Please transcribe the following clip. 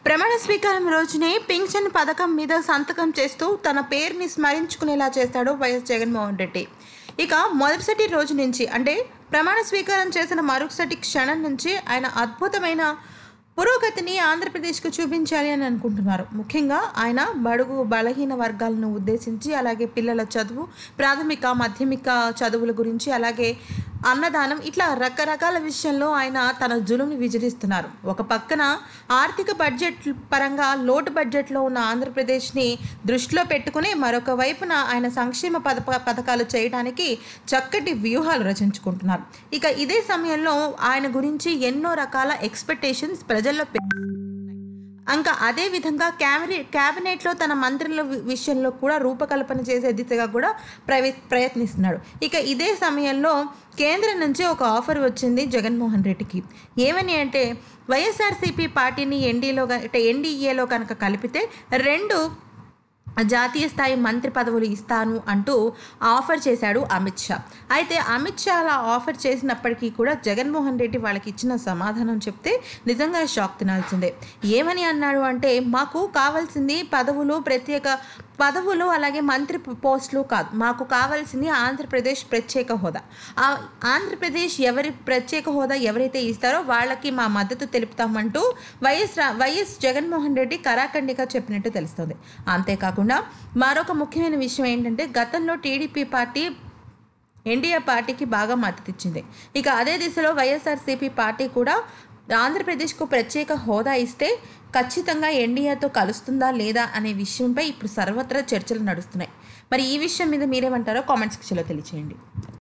ప్రమాణ స్వీకారం రోజునే పింఛన్ పథకం మీద సంతకం చేస్తూ తన పేరుని స్మరించుకునేలా చేస్తాడు వైఎస్ జగన్మోహన్ రెడ్డి ఇక మొదటిసటి రోజు నుంచి అంటే ప్రమాణ స్వీకారం చేసిన మరుసటి క్షణం నుంచి ఆయన అద్భుతమైన పురోగతిని ఆంధ్రప్రదేశ్కు చూపించాలి అని అనుకుంటున్నారు ముఖ్యంగా ఆయన బడుగు బలహీన వర్గాలను ఉద్దేశించి అలాగే పిల్లల చదువు ప్రాథమిక మాధ్యమిక చదువుల గురించి అలాగే అన్నదానం ఇట్లా రకరకాల విషయంలో ఆయన తన జులుని విజరిస్తున్నారు ఒక పక్కన ఆర్థిక బడ్జెట్ పరంగా లోటు బడ్జెట్లో ఉన్న ఆంధ్రప్రదేశ్ని దృష్టిలో పెట్టుకుని మరొక వైపున ఆయన సంక్షేమ పథ పథకాలు చేయడానికి చక్కటి వ్యూహాలు రచించుకుంటున్నారు ఇక ఇదే సమయంలో ఆయన గురించి ఎన్నో రకాల ఎక్స్పెక్టేషన్స్ ప్రజల్లో పె- ఇంకా అదే విధంగా క్యాబినె క్యాబినెట్లో తన మంత్రుల వి- విషయంలో కూడా రూపకల్పన చేసే దిశగా కూడా ప్రవి ప్రయత్నిస్తున్నాడు ఇక ఇదే సమయంలో కేంద్రం నుంచి ఒక ఆఫర్ వచ్చింది జగన్మోహన్ రెడ్డికి ఏమని అంటే వైఎస్ఆర్సీపీ పార్టీని ఎన్డీలో అంటే ఎన్డీఏలో కనుక కలిపితే రెండు జాతీయ స్థాయి మంత్రి పదవులు ఇస్తాను అంటూ ఆఫర్ చేశాడు అమిత్ షా అయితే అమిత్ షా అలా ఆఫర్ చేసినప్పటికీ కూడా జగన్మోహన్ రెడ్డి వాళ్ళకి ఇచ్చిన సమాధానం చెప్తే నిజంగా షాక్ తినాల్సిందే ఏమని అన్నాడు అంటే మాకు కావాల్సింది పదవులు ప్రత్యేక పదవులు అలాగే మంత్రి పోస్టులు కాదు మాకు కావాల్సింది ఆంధ్రప్రదేశ్ ప్రత్యేక హోదా ఆ ఆంధ్రప్రదేశ్ ఎవరి ప్రత్యేక హోదా ఎవరైతే ఇస్తారో వాళ్ళకి మా మద్దతు తెలుపుతామంటూ వైఎస్ రా- వైఎస్ జగన్మోహన్ రెడ్డి కరాఖండిగా చెప్పినట్టు తెలుస్తుంది అంతేకాకుండా మరొక ముఖ్యమైన విషయం ఏంటంటే గతంలో టీడీపీ పార్టీ ఎన్డీఏ పార్టీకి బాగా మద్దతు ఇచ్చింది ఇక అదే దిశలో వైఎస్ఆర్సీపీ పార్టీ కూడా ఆంధ్రప్రదేశ్కు ప్రత్యేక హోదా ఇస్తే ఖచ్చితంగా ఎన్డీఏతో కలుస్తుందా లేదా అనే విషయంపై ఇప్పుడు సర్వత్రా చర్చలు నడుస్తున్నాయి మరి ఈ విషయం మీద మీరేమంటారో కామెంట్ సెక్షన్లో తెలియచేయండి